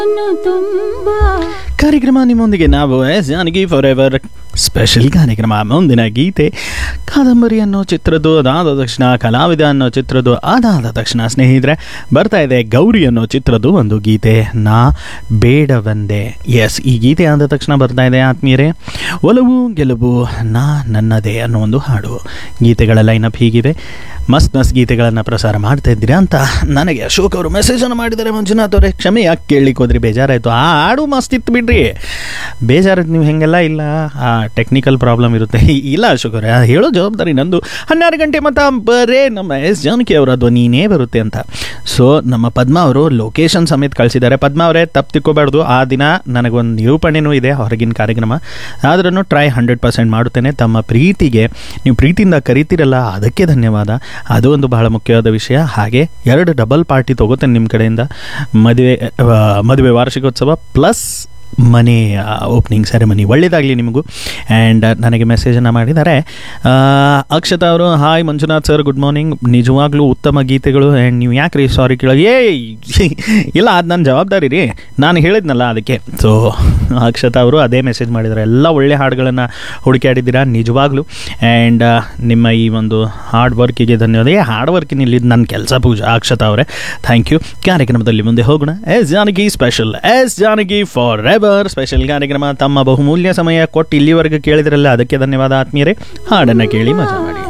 ತುಂಬ ಕಾರ್ಯಕ್ರಮ ನಿಮ್ಮೊಂದಿಗೆ ನಾವು S Janaki forever special ಕಾರ್ಯಕ್ರಮ ಮುಂದಿನ ಗೀತೆ ಕಾದಂಬರಿ ಅನ್ನೋ ಚಿತ್ರದ್ದು ಅದಾದ ತಕ್ಷಣ ಕಲಾವಿದ ಅನ್ನೋ ಚಿತ್ರದ್ದು ಅದಾದ ತಕ್ಷಣ ಸ್ನೇಹಿತರೆ ಬರ್ತಾ ಇದೆ ಗೌರಿ ಅನ್ನೋ ಚಿತ್ರದ್ದು ಒಂದು ಗೀತೆ ನಾ ಬೇಡವಂದೆ ಎಸ್ ಈ ಗೀತೆ ಆದ ತಕ್ಷಣ ಬರ್ತಾ ಇದೆ ಆತ್ಮೀಯರೇ ಒಲವು ಗೆಲುವು ನಾ ನನ್ನದೇ ಅನ್ನೋ ಒಂದು ಹಾಡು ಗೀತೆಗಳ ಲೈನಪ್ ಹೀಗಿದೆ ಮಸ್ತ್ ಮಸ್ತ್ ಗೀತೆಗಳನ್ನು ಪ್ರಸಾರ ಮಾಡ್ತಾ ಇದ್ದೀರಾ ಅಂತ ನನಗೆ ಅಶೋಕ್ ಅವರು ಮೆಸೇಜನ್ನು ಮಾಡಿದ್ದಾರೆ ಮಂಜುನಾಥ್ ಅವರೇ ಕ್ಷಮೆ ಯಾಕೆ ಕೇಳಲಿಕ್ಕೆ ಹೋದ್ರಿ ಬೇಜಾರಾಯಿತು ಆ ಹಾಡು ಮಸ್ತ್ ಇತ್ತು ಬಿಡ್ರಿ ಬೇಜಾರಾಯ್ತು ನೀವು ಹೆಂಗೆಲ್ಲ ಇಲ್ಲ ಆ ಟೆಕ್ನಿಕಲ್ ಪ್ರಾಬ್ಲಮ್ ಇರುತ್ತೆ ಇಲ್ಲ ಅಶೋಕ್ ಅವರೇ ಅದು ಹೇಳೋ ಜವಾಬ್ದಾರಿ ನಂದು ಹನ್ನೆರಡು ಗಂಟೆ ಮತ್ತು ಬರೇ ನಮ್ಮ ಎಸ್ ಜಾನಕಿ ಅವರ ಧ್ವನಿನೇ ಬರುತ್ತೆ ಅಂತ ಸೊ ನಮ್ಮ ಪದ್ಮ ಅವರು ಲೊಕೇಶನ್ ಸಮೇತ ಕಳಿಸಿದ್ದಾರೆ ಪದ್ಮ ಅವರೇ ತಪ್ಪು ತಿಕ್ಕೋಬಾರ್ದು ಆ ದಿನ ನನಗೊಂದು ನಿರೂಪಣೆನೂ ಇದೆ ಹೊರಗಿನ ಕಾರ್ಯಕ್ರಮ ಆದ್ರೂ ಟ್ರೈ ಹಂಡ್ರೆಡ್ ಪರ್ಸೆಂಟ್ ಮಾಡುತ್ತೇನೆ ತಮ್ಮ ಪ್ರೀತಿಗೆ ನೀವು ಪ್ರೀತಿಯಿಂದ ಕರಿತೀರಲ್ಲ ಅದಕ್ಕೆ ಧನ್ಯವಾದ ಅದು ಒಂದು ಬಹಳ ಮುಖ್ಯವಾದ ವಿಷಯ ಹಾಗೆ ಎರಡು ಡಬಲ್ ಪಾರ್ಟಿ ತಗೋತೇನೆ ನಿಮ್ಮ ಕಡೆಯಿಂದ ಮದುವೆ ಆ, ಮದುವೆ ವಾರ್ಷಿಕೋತ್ಸವ ಪ್ಲಸ್ ಮನೆ ಓಪನಿಂಗ್ ಸೆರೆಮನಿ ಒಳ್ಳೇದಾಗಲಿ ನಿಮಗೂ ಆ್ಯಂಡ್ ನನಗೆ ಮೆಸೇಜನ್ನು ಮಾಡಿದ್ದಾರೆ ಆ, ಅಕ್ಷತಾ ಅವರು hi Manjunath sir good morning ನಿಜವಾಗ್ಲೂ ಉತ್ತಮ ಗೀತೆಗಳು ಆ್ಯಂಡ್ ನೀವು ಯಾಕೆ ರೀ ಸಾರಿ ಕೇಳೋದು ಏ ಇಲ್ಲ ಅದು ನನ್ನ ಜವಾಬ್ದಾರಿ ರೀ ನಾನು ಹೇಳಿದ್ನಲ್ಲ ಅದಕ್ಕೆ ಸೊ ಅಕ್ಷತಾ ಅವರು ಅದೇ ಮೆಸೇಜ್ ಮಾಡಿದ್ದಾರೆ ಎಲ್ಲ ಒಳ್ಳೆ ಹಾಡುಗಳನ್ನು ಹುಡುಕಾಡಿದ್ದೀರಾ ನಿಜವಾಗ್ಲೂ ಆ್ಯಂಡ್ ನಿಮ್ಮ ಈ ಒಂದು ಹಾರ್ಡ್ ವರ್ಕಿಗೆ ಧನ್ಯವಾದ ಏ ಹಾರ್ಡ್ ವರ್ಕಿನಲ್ಲಿ ನನ್ನ ಕೆಲಸ ಪೂಜಾ ಅಕ್ಷತಾ ಅವರೇ ಥ್ಯಾಂಕ್ ಯು ಕಾರ್ಯಕ್ರಮದಲ್ಲಿ ಮುಂದೆ ಹೋಗೋಣ S Janaki special S Janaki forever special ಕಾರ್ಯಕ್ರಮ ತಮ್ಮ ಬಹುಮೂಲ್ಯ ಸಮಯ ಕೊಟ್ಟು ಇಲ್ಲಿವರೆಗೆ ಕೇಳಿದ್ರಲ್ಲ ಅದಕ್ಕೆ ಧನ್ಯವಾದ ಆತ್ಮೀಯರೇ ಹಾಡನ್ನು ಕೇಳಿ ಮಜಾ ಮಾಡಿ